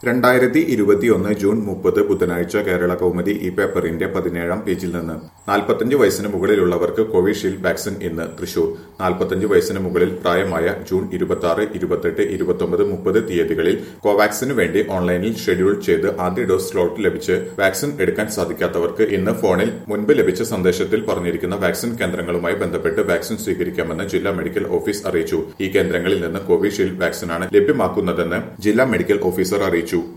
രണ്ടായിരത്തി ഇരുപത്തിയൊന്ന് ജൂൺ മുപ്പത് ബുധനാഴ്ച കേരള കൗമുദി ഈ പേപ്പറിന്റെ പതിനേഴാം പേജിൽ നിന്ന് നാൽപ്പത്തഞ്ച് വയസ്സിന് മുകളിലുള്ളവർക്ക് കോവിഷീൽഡ് വാക്സിൻ ഇന്ന് തൃശൂർ നാൽപ്പത്തഞ്ച് വയസ്സിന് മുകളിൽ പ്രായമായ ജൂൺ ഇരുപത്തി ആറ് ഇരുപത്തെട്ട് ഇരുപത്തൊമ്പത് മുപ്പത് തീയതികളിൽ കോവാക്സിനു വേണ്ടി ഓൺലൈനിൽ ഷെഡ്യൂൾ ചെയ്ത് ആദ്യ ഡോസ് സ്ലോട്ട് ലഭിച്ച് വാക്സിൻ എടുക്കാൻ സാധിക്കാത്തവർക്ക് ഇന്ന് ഫോണിൽ മുൻപ് ലഭിച്ച സന്ദേശത്തിൽ പറഞ്ഞിരിക്കുന്ന വാക്സിൻ കേന്ദ്രങ്ങളുമായി ബന്ധപ്പെട്ട് വാക്സിൻ സ്വീകരിക്കാമെന്ന് ജില്ലാ മെഡിക്കൽ ഓഫീസ് അറിയിച്ചു ഈ കേന്ദ്രങ്ങളിൽ നിന്ന് കോവിഷീൽഡ് വാക്സിനാണ് ലഭ്യമാക്കുന്നതെന്ന് ജില്ലാ മെഡിക്കൽ ഓഫീസർ അറിയിച്ചു